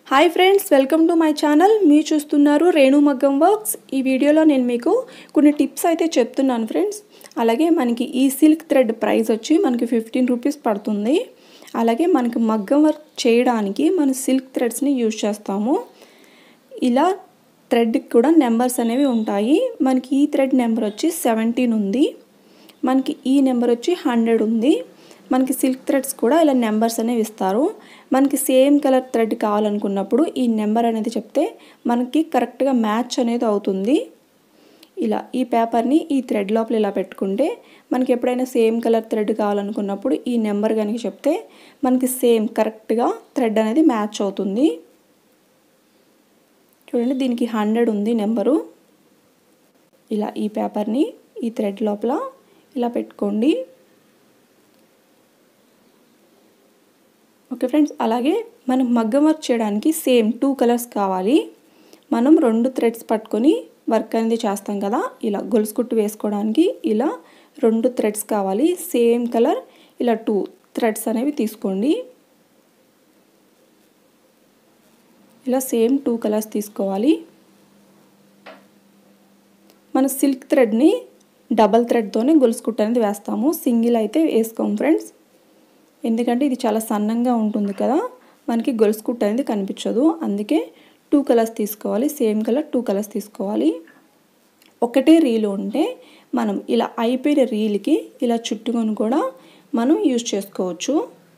hi friends welcome to my channel మీరు చూస్తున్నారు రేణు మగ్గం వర్క్స్ ఈ వీడియోలో నేను మీకు కొన్ని టిప్స్ అయితే చెప్తున్నాను ఫ్రెండ్స్ అలాగే మనకి ఈ సిల్క్ థ్రెడ్ ప్రైస్ వచ్చి మనకి ఫిఫ్టీన్ రూపీస్ పడుతుంది అలాగే మనకి మగ్గం వర్క్ చేయడానికి మన సిల్క్ థ్రెడ్స్ని యూజ్ చేస్తాము ఇలా థ్రెడ్కి కూడా నెంబర్స్ అనేవి ఉంటాయి మనకి ఈ థ్రెడ్ నెంబర్ వచ్చి సెవెంటీన్ ఉంది మనకి ఈ నెంబర్ వచ్చి హండ్రెడ్ ఉంది మనకి సిల్క్ థ్రెడ్స్ కూడా ఇలా నెంబర్స్ అనేవి ఇస్తారు మనకి సేమ్ కలర్ థ్రెడ్ కావాలనుకున్నప్పుడు ఈ నెంబర్ అనేది చెప్తే మనకి కరెక్ట్గా మ్యాచ్ అనేది అవుతుంది ఇలా ఈ పేపర్ని ఈ థ్రెడ్ లోపల ఇలా పెట్టుకుంటే మనకి ఎప్పుడైనా సేమ్ కలర్ థ్రెడ్ కావాలనుకున్నప్పుడు ఈ నెంబర్ కనుక చెప్తే మనకి సేమ్ కరెక్ట్గా థ్రెడ్ అనేది మ్యాచ్ అవుతుంది చూడండి దీనికి హండ్రెడ్ ఉంది నెంబరు ఇలా ఈ పేపర్ని ఈ థ్రెడ్ లోపల ఇలా పెట్టుకోండి ఓకే ఫ్రెండ్స్ అలాగే మనం మగ్గం వర్క్ చేయడానికి సేమ్ టూ కలర్స్ కావాలి మనం రెండు థ్రెడ్స్ పట్టుకొని వర్క్ అనేది చేస్తాం కదా ఇలా గొలుసు కుట్టు వేసుకోవడానికి ఇలా రెండు థ్రెడ్స్ కావాలి సేమ్ కలర్ ఇలా టూ థ్రెడ్స్ అనేవి తీసుకోండి ఇలా సేమ్ టూ కలర్స్ తీసుకోవాలి మన సిల్క్ థ్రెడ్ని డబల్ థ్రెడ్తోనే గొలుసు కుట్టు అనేది వేస్తాము సింగిల్ అయితే వేసుకోము ఫ్రెండ్స్ ఎందుకంటే ఇది చాలా సన్నంగా ఉంటుంది కదా మనకి గొలుసు కుట్టు అనేది కనిపించదు అందుకే టూ కలర్స్ తీసుకోవాలి సేమ్ కలర్ టూ కలర్స్ తీసుకోవాలి ఒకటే రీల్ ఉంటే మనం ఇలా అయిపోయిన రీల్కి ఇలా చుట్టుకొని కూడా మనం యూజ్ చేసుకోవచ్చు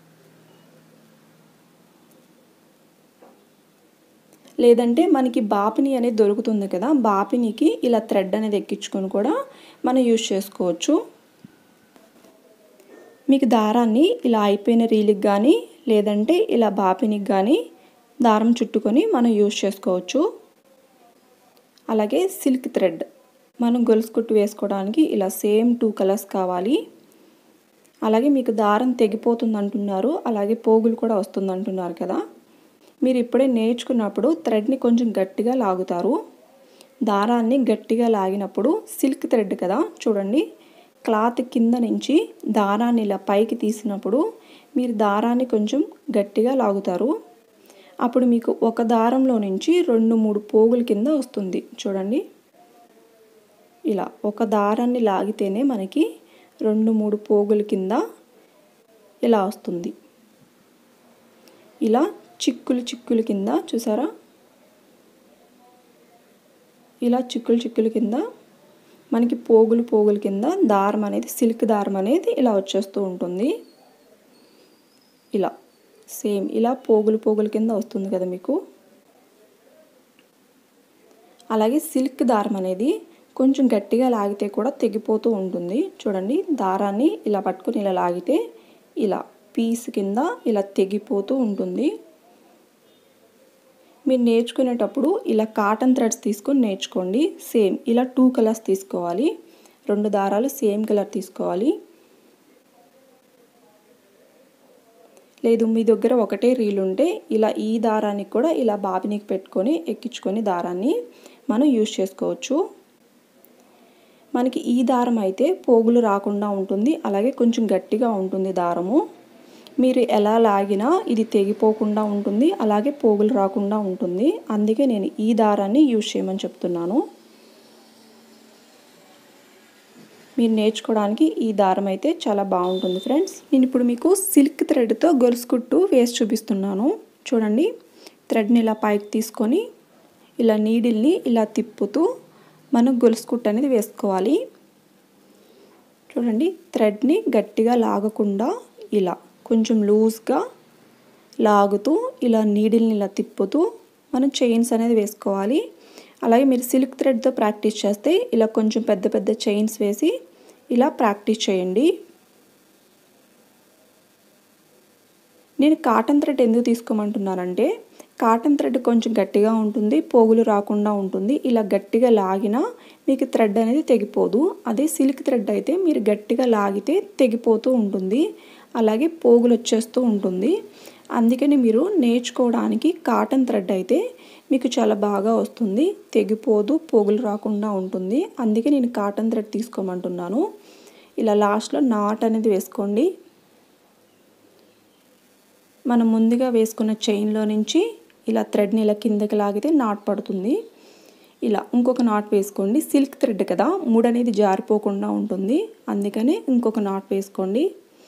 లేదంటే మనకి బాపిని అనేది దొరుకుతుంది కదా బాపినికి ఇలా థ్రెడ్ అనేది ఎక్కించుకొని కూడా మనం యూజ్ చేసుకోవచ్చు మీకు దారాన్ని ఇలా అయిపోయిన రీలికి కానీ లేదంటే ఇలా బాపినికి కానీ దారం చుట్టుకొని మనం యూజ్ చేసుకోవచ్చు అలాగే సిల్క్ థ్రెడ్ మనం గొలుసు కుట్టు వేసుకోవడానికి ఇలా సేమ్ టూ కలర్స్ కావాలి అలాగే మీకు దారం తెగిపోతుంది అంటున్నారు అలాగే పోగులు కూడా వస్తుంది అంటున్నారు కదా మీరు ఇప్పుడే నేర్చుకున్నప్పుడు థ్రెడ్ని కొంచెం గట్టిగా లాగుతారు దారాన్ని గట్టిగా లాగినప్పుడు సిల్క్ థ్రెడ్ కదా చూడండి క్లాత్ కింద నుంచి దారాన్ని ఇలా పైకి తీసినప్పుడు మీరు దారాన్ని కొంచెం గట్టిగా లాగుతారు అప్పుడు మీకు ఒక దారంలో నుంచి రెండు మూడు పోగుల కింద వస్తుంది చూడండి ఇలా ఒక దారాన్ని లాగితేనే మనకి రెండు మూడు పోగుల కింద ఇలా వస్తుంది ఇలా చిక్కులు చిక్కులు కింద చూసారా ఇలా చిక్కులు చిక్కులు కింద మనకి పోగులు పోగుల కింద దారం అనేది సిల్క్ దారం అనేది ఇలా వచ్చేస్తూ ఉంటుంది ఇలా సేమ్ ఇలా పోగులు పోగుల కింద వస్తుంది కదా మీకు అలాగే సిల్క్ దారం అనేది కొంచెం గట్టిగా లాగితే కూడా తెగిపోతూ ఉంటుంది చూడండి దారాన్ని ఇలా పట్టుకొని ఇలా లాగితే ఇలా పీస్ కింద ఇలా తెగిపోతూ ఉంటుంది మీరు నేర్చుకునేటప్పుడు ఇలా కాటన్ థ్రెడ్స్ తీసుకొని నేర్చుకోండి సేమ్ ఇలా టూ కలర్స్ తీసుకోవాలి రెండు దారాలు సేమ్ కలర్ తీసుకోవాలి లేదు మీ దగ్గర ఒకటే రీల్ ఉంటే ఇలా ఈ దారానికి కూడా ఇలా బాబినికి పెట్టుకొని ఎక్కించుకొని దారాన్ని మనం యూజ్ చేసుకోవచ్చు మనకి ఈ దారం అయితే పోగులు రాకుండా ఉంటుంది అలాగే కొంచెం గట్టిగా ఉంటుంది దారము మీరు ఎలా లాగినా ఇది తెగిపోకుండా ఉంటుంది అలాగే పోగులు రాకుండా ఉంటుంది అందుకే నేను ఈ దారాన్ని యూజ్ చేయమని చెప్తున్నాను మీరు నేర్చుకోవడానికి ఈ దారం అయితే చాలా బాగుంటుంది ఫ్రెండ్స్ నేను ఇప్పుడు మీకు సిల్క్ థ్రెడ్తో గొలుసు కుట్టు వేసి చూపిస్తున్నాను చూడండి థ్రెడ్ని ఇలా పైకి తీసుకొని ఇలా నీడిల్ని ఇలా తిప్పుతూ మనం గొలుసు కుట్టు అనేది వేసుకోవాలి చూడండి థ్రెడ్ని గట్టిగా లాగకుండా ఇలా కొంచెం లూజ్గా లాగుతూ ఇలా నీడిల్ని ఇలా తిప్పుతూ మనం చైన్స్ అనేది వేసుకోవాలి అలాగే మీరు సిల్క్ థ్రెడ్తో ప్రాక్టీస్ చేస్తే ఇలా కొంచెం పెద్ద పెద్ద చైన్స్ వేసి ఇలా ప్రాక్టీస్ చేయండి నేను కాటన్ థ్రెడ్ ఎందుకు తీసుకోమంటున్నానంటే కాటన్ థ్రెడ్ కొంచెం గట్టిగా ఉంటుంది పోగులు రాకుండా ఉంటుంది ఇలా గట్టిగా లాగినా మీకు థ్రెడ్ అనేది తెగిపోదు అదే సిల్క్ థ్రెడ్ అయితే మీరు గట్టిగా లాగితే తెగిపోతూ ఉంటుంది అలాగే పోగులు వచ్చేస్తూ ఉంటుంది అందుకని మీరు నేర్చుకోవడానికి కాటన్ థ్రెడ్ అయితే మీకు చాలా బాగా వస్తుంది తెగిపోదు పోగులు రాకుండా ఉంటుంది అందుకే నేను కాటన్ థ్రెడ్ తీసుకోమంటున్నాను ఇలా లాస్ట్లో నాట్ అనేది వేసుకోండి మనం ముందుగా వేసుకున్న చైన్లో నుంచి ఇలా థ్రెడ్ని ఇలా కిందకి లాగితే నాట్ పడుతుంది ఇలా ఇంకొక నాట్ వేసుకోండి సిల్క్ థ్రెడ్ కదా మూడు అనేది జారిపోకుండా ఉంటుంది అందుకని ఇంకొక నాట్ వేసుకోండి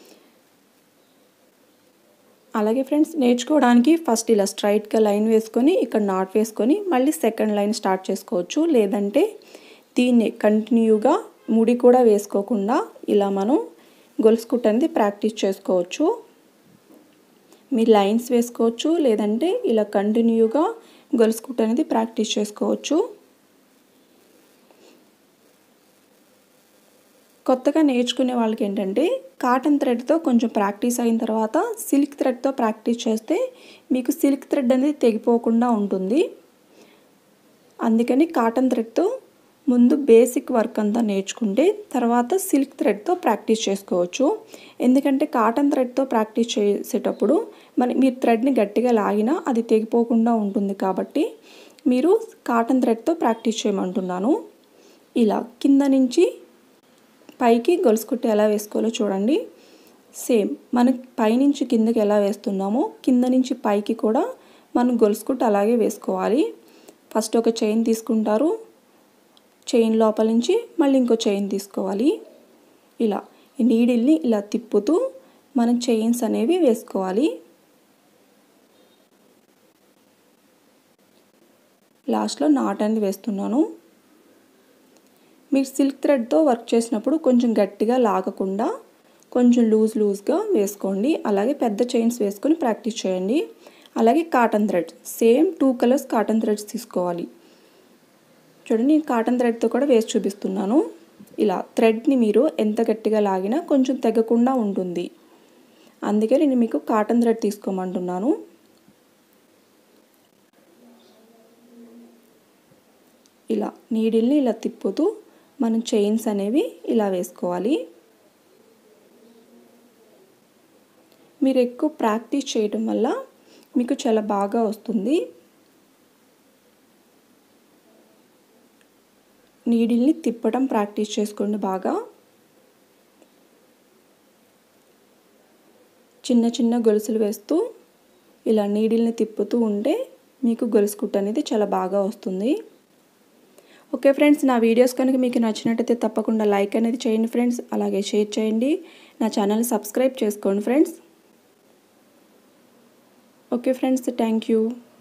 అలాగే ఫ్రెండ్స్ నేర్చుకోవడానికి ఫస్ట్ ఇలా స్ట్రైట్గా లైన్ వేసుకొని ఇక్కడ నాట్ వేసుకొని మళ్ళీ సెకండ్ లైన్ స్టార్ట్ చేసుకోవచ్చు లేదంటే దీన్ని కంటిన్యూగా ముడి కూడా వేసుకోకుండా ఇలా మనం గొలుసు కుట్టు అనేది ప్రాక్టీస్ చేసుకోవచ్చు మీరు లైన్స్ వేసుకోవచ్చు లేదంటే ఇలా కంటిన్యూగా గొలుసు కుట్టు అనేది ప్రాక్టీస్ చేసుకోవచ్చు కొత్తగా నేర్చుకునే వాళ్ళకి ఏంటంటే కాటన్ థ్రెడ్తో కొంచెం ప్రాక్టీస్ అయిన తర్వాత సిల్క్ థ్రెడ్తో ప్రాక్టీస్ చేస్తే మీకు సిల్క్ థ్రెడ్ అనేది తెగిపోకుండా ఉంటుంది అందుకని కాటన్ థ్రెడ్తో ముందు బేసిక్ వర్క్ అంతా నేర్చుకుంటే తర్వాత సిల్క్ థ్రెడ్తో ప్రాక్టీస్ చేసుకోవచ్చు ఎందుకంటే కాటన్ థ్రెడ్తో ప్రాక్టీస్ చేసేటప్పుడు మన మీరు థ్రెడ్ని గట్టిగా లాగినా అది తెగిపోకుండా ఉంటుంది కాబట్టి మీరు కాటన్ థ్రెడ్తో ప్రాక్టీస్ చేయమంటున్నాను ఇలా కింద నుంచి పైకి గొలుసు కుట్టి ఎలా వేసుకోవాలో చూడండి సేమ్ మనం పైనుంచి కిందకి ఎలా వేస్తున్నామో కింద నుంచి పైకి కూడా మనం గొలుసు కుట్టు అలాగే వేసుకోవాలి ఫస్ట్ ఒక చైన్ తీసుకుంటారు చైన్ లోపల నుంచి మళ్ళీ ఇంకో చైన్ తీసుకోవాలి ఇలా ఈ నీడిల్ని ఇలా తిప్పుతూ మనం చైన్స్ అనేవి వేసుకోవాలి లాస్ట్లో నాట్ అనేది వేస్తున్నాను మీరు సిల్క్ థ్రెడ్తో వర్క్ చేసినప్పుడు కొంచెం గట్టిగా లాగకుండా కొంచెం లూజ్ లూజ్గా వేసుకోండి అలాగే పెద్ద చైన్స్ వేసుకొని ప్రాక్టీస్ చేయండి అలాగే cotton thread same two colours cotton threads తీసుకోవాలి చూడండి నేను కాటన్ థ్రెడ్తో కూడా వేసి చూపిస్తున్నాను ఇలా థ్రెడ్ని మీరు ఎంత గట్టిగా లాగినా కొంచెం తెగకుండా ఉంటుంది అందుకే నేను మీకు కాటన్ థ్రెడ్ తీసుకోమంటున్నాను ఇలా నీడిల్ని ఇలా తిప్పుతూ మనం చైన్స్ అనేవి ఇలా వేసుకోవాలి మీరు ఎక్కువ ప్రాక్టీస్ చేయడం వల్ల మీకు చాలా బాగా వస్తుంది నీడిల్ని తిప్పడం ప్రాక్టీస్ చేసుకోండి బాగా చిన్న చిన్న గొలుసులు వేస్తూ ఇలా నీడిల్ని తిప్పుతూ ఉంటే మీకు గొలుసు కుట్టు అనేది చాలా బాగా వస్తుంది ఓకే ఫ్రెండ్స్ నా వీడియోస్ కనుక మీకు నచ్చినట్టయితే తప్పకుండా లైక్ అనేది చేయండి ఫ్రెండ్స్ అలాగే షేర్ చేయండి నా ఛానల్ని సబ్స్క్రైబ్ చేసుకోండి friends okay friends thank you